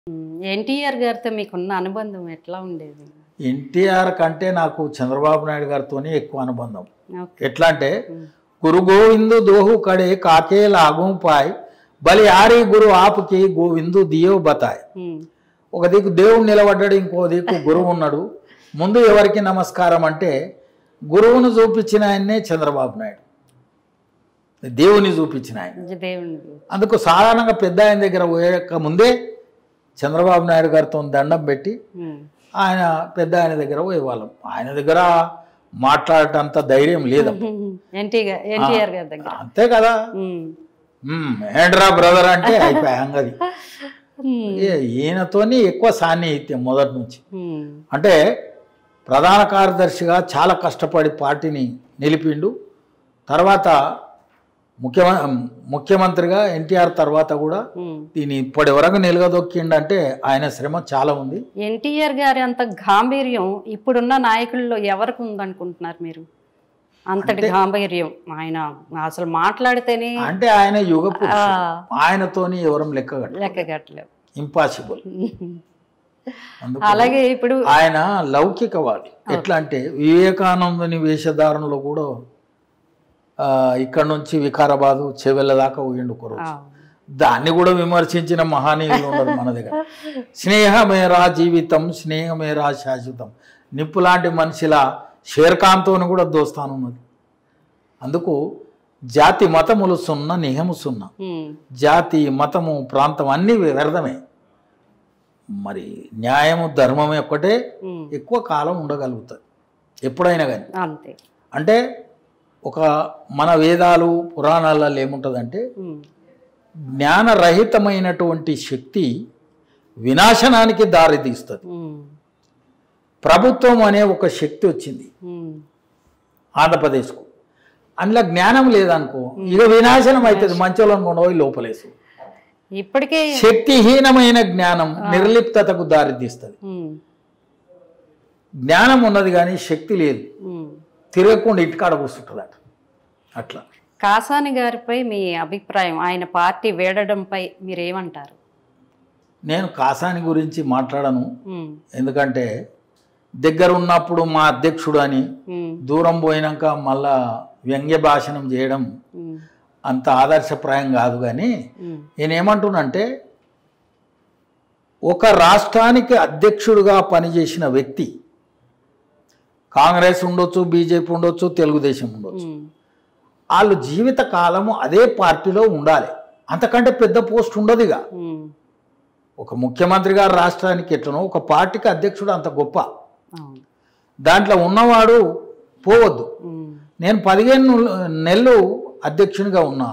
ఎన్టీఆర్ గారితో మీకున్న అనుబంధం ఎట్లా ఉండేది ఎన్టీఆర్ కంటే నాకు చంద్రబాబు నాయుడు గారితోనే ఎక్కువ అనుబంధం ఓకే ఎట్లా అంటే గురు గోవిందు దోహు కడే కాకే లాగూ పాయ్ బలి ఆరి గురు ఆపుకి గోవిందు దియో బతాయ్ ఉమ్, ఒక దిక్కు దేవుడు నిలబడ్డాడు ఇంకో దిక్కు గురువు ఉన్నాడు ముందు ఎవరికి నమస్కారం అంటే గురువును చూపించిన ఆయన్నే చంద్రబాబు నాయుడు దేవుని చూపించిన ఆయన దేవుని అందుకు సాధారణంగా పెద్ద ఆయన దగ్గర పోయక ముందే చంద్రబాబు నాయుడు గారితో దండం పెట్టి ఉమ్, ఆయన పెద్ద ఆయన దగ్గర పోయేవాళ్ళం ఆయన దగ్గర మాట్లాడటంత ధైర్యం లేదు ఎన్టీఆర్ ఎన్టీఆర్ గారి దగ్గర అంతే కదా ఉమ్, మ్మ్, ఏంట్రా బ్రదర్ అంటే అయిపోయాం అది ఉమ్, ఏ- ఈయనతోని ఎక్కువ సాన్నిహిత్యం మొదటి నుంచి ఉమ్, అంటే ప్రధాన కార్యదర్శిగా చాలా కష్టపడి పార్టీని నిలిపిండు తర్వాత ముఖ్యమ ముఖ్యమంత్రిగా ఎన్టీఆర్ తర్వాత కూడా ఉమ్. దీన్ని ఇప్పటి వరకు నిలగదొక్కిండంటే ఆయన శ్రమ చాలా ఉంది ఎన్టీఆర్ గారి అంత గాంభీర్యం ఇప్పుడున్న నాయకుల్లో ఎవరికి ఉందనుకుంటున్నారు మీరు అంతటి గాంభీర్యం ఆయన అసలు మాట్లాడితేనే అంటే ఆయన యుగ ఆ, పురుషుడు. ఆయనతోని ఎవరం లెక్కగట్ట లెక్కగట్టలేవు ఇంపాసిబుల్ అందుకు అలాగే ఇప్పుడు ఆయన లౌకికవాది ఎట్లా అంటే వివేకానందుని వేషధారణలో కూడా ఆ, ఇక్కడ నుంచి వికారాబాదు చెవెళ్ళ దాకా పోయిండు ఒక రోజు ఆ, దాన్ని కూడా విమర్శించిన మహానీయులు ఉండరు మన దగ్గర స్నేహమేరా జీవితం స్నేహమేరా శాశ్వతం నిప్పు లాంటి మనిషిలా షేర్ఖాన్తో కూడా దోస్తాను ఉన్నది అందుకు జాతి మతములు సున్న నిహము సున్న ఉమ్, జాతి మతము ప్రాంతం అన్నీ వ్యర్థమే మరి న్యాయము ధర్మమే ఒక్కటే ఉమ్, ఎక్కువ కాలం ఉండగలుగుతుంది ఎప్పుడైనా కానీ అంతే అంటే ఒక మన వేదాలు పురాణాలలో ఏముంటుందంటే ఉమ్, జ్ఞానరహితమైనటువంటి శక్తి వినాశనానికి దారితీస్తుంది ఉమ్, ప్రభుత్వం అనే ఒక శక్తి వచ్చింది ఉమ్, ఆంధ్రప్రదేశ్కు అందులో జ్ఞానం లేదనుకో ఇక వినాశనం అవుతుంది మంచోళ్ళని కొండపోయి లోపలేసు ఇప్పటికే శక్తిహీనమైన జ్ఞానం నిర్లిప్తతకు దారితీస్తుంది ఉమ్, జ్ఞానం ఉన్నది కానీ శక్తి లేదు ఉమ్. తిరగకుండా ఇటుకాడ కూర్చుంటుందట అట్లా కాసాని గారిపై మీ అభిప్రాయం ఆయన పార్టీ వేడడంపై మీరేమంటారు నేను కాసాని గురించి మాట్లాడను ఉమ్, ఎందుకంటే దగ్గర ఉన్నప్పుడు మా అధ్యక్షుడు అని ఉమ్, దూరం పోయినాక మళ్ళా వ్యంగ్య భాషణం చేయడం ఉమ్, అంత ఆదర్శప్రాయం కాదు కానీ ఉమ్, నేనేమంటున్నంటే ఒక రాష్ట్రానికి అధ్యక్షుడిగా పనిచేసిన వ్యక్తి కాంగ్రెస్ ఉండొచ్చు బీజేపీ ఉండొచ్చు తెలుగుదేశం ఉండొచ్చు ఉమ్, వాళ్ళు జీవిత కాలము అదే పార్టీలో ఉండాలి అంతకంటే పెద్ద పోస్ట్ ఉండదుగా ఉమ్, ఒక ముఖ్యమంత్రి గారు రాష్ట్రానికి ఎట్లనో ఒక పార్టీకి అధ్యక్షుడు అంత గొప్ప అవును దాంట్లో ఉన్నవాడు పోవద్దు ఉమ్, నేను పదిహేను నెలలు అధ్యక్షునిగా ఉన్నా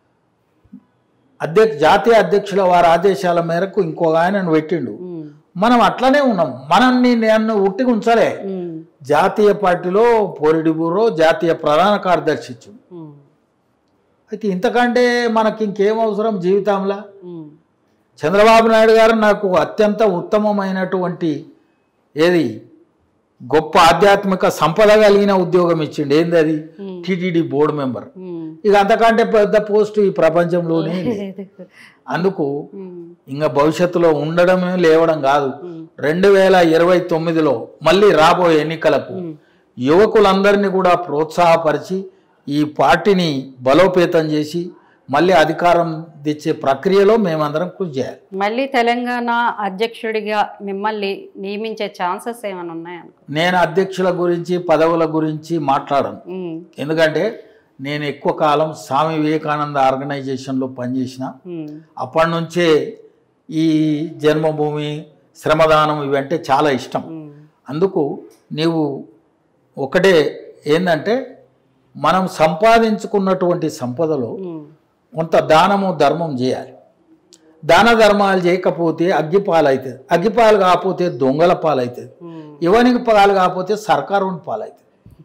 అధ్యక్ష జాతీయ అధ్యక్షుల వారి ఆదేశాల మేరకు ఇంకో ఆయనను పెట్టిండు ఉమ్, మనం అట్లనే ఉన్నాం మనల్ని నన్ను ఉట్టిగా ఉంచలే ఉమ్, జాతీయ పార్టీలో పోలిటి బ్యూరో జాతీయ ప్రధాన కార్యదర్శి ఇచ్చిండు ఉమ్, అయితే ఇంతకంటే మనకి ఇంకేం అవసరం జీవితంలో ఉమ్, చంద్రబాబు నాయుడు గారు నాకు అత్యంత ఉత్తమమైనటువంటి ఏది గొప్ప ఆధ్యాత్మిక సంపద కలిగిన ఉద్యోగం ఇచ్చిండు ఏంది అది um, TTD board member um. ఇక అంతకంటే పెద్ద పోస్ట్ ఈ ప్రపంచంలోనే లేదు. అందుకు ఉమ్, ఇంకా భవిష్యత్తులో ఉండడమే లేవడం కాదు ఉమ్, రెండు వేల ఇరవై తొమ్మిదిలో మళ్ళీ రాబోయే ఎన్నికలకు ఉమ్. యువకులందరినీ కూడా ప్రోత్సాహపరిచి ఈ పార్టీని బలోపేతం చేసి మళ్ళీ అధికారం తెచ్చే ప్రక్రియలో మేమందరం కృషి చేయాలి మళ్ళీ తెలంగాణ అధ్యక్షుడిగా మిమ్మల్ని నియమించే ఛాన్సెస్ ఏమైనా ఉన్నాయనుకో నేను అధ్యక్షుల గురించి పదవుల గురించి మాట్లాడను ఉమ్, ఎందుకంటే నేను ఎక్కువ కాలం స్వామి వివేకానంద ఆర్గనైజేషన్లో పనిచేసిన ఉమ్, అప్పటి నుంచే ఈ జన్మభూమి శ్రమదానం ఇవంటే చాలా ఇష్టం ఉమ్, అందుకు నీవు ఒకటే ఏంటంటే మనం సంపాదించుకున్నటువంటి సంపదలో ఉమ్, కొంత దానము ధర్మం చేయాలి దాన ధర్మాలు చేయకపోతే అగ్గిపాలు అవుతుంది అగ్గిపాలు కాకపోతే దొంగల పాలు అవుతుంది ఉమ్, ఇవనికి పాలు కాకపోతే సర్కారుని పాలు అవుతుంది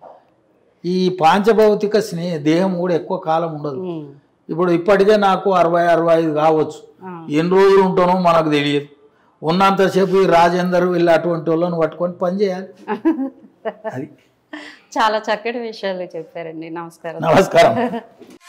ఈ పాంచభౌతిక స్నేహ దేహం కూడా ఎక్కువ కాలం ఉండదు ఉమ్, ఇప్పుడు ఇప్పటికే నాకు అరవై అరవై ఐదు కావచ్చు ఆ, ఎన్ని రోజులు ఉంటానో మనకు తెలియదు ఉన్నంతసేపు ఈ రాజేందర్ వీళ్ళు అటువంటి వాళ్ళని పట్టుకొని పని చేయాలి అది చాలా చక్కటి విషయాలు చెప్పారండి నమస్కారం నమస్కారం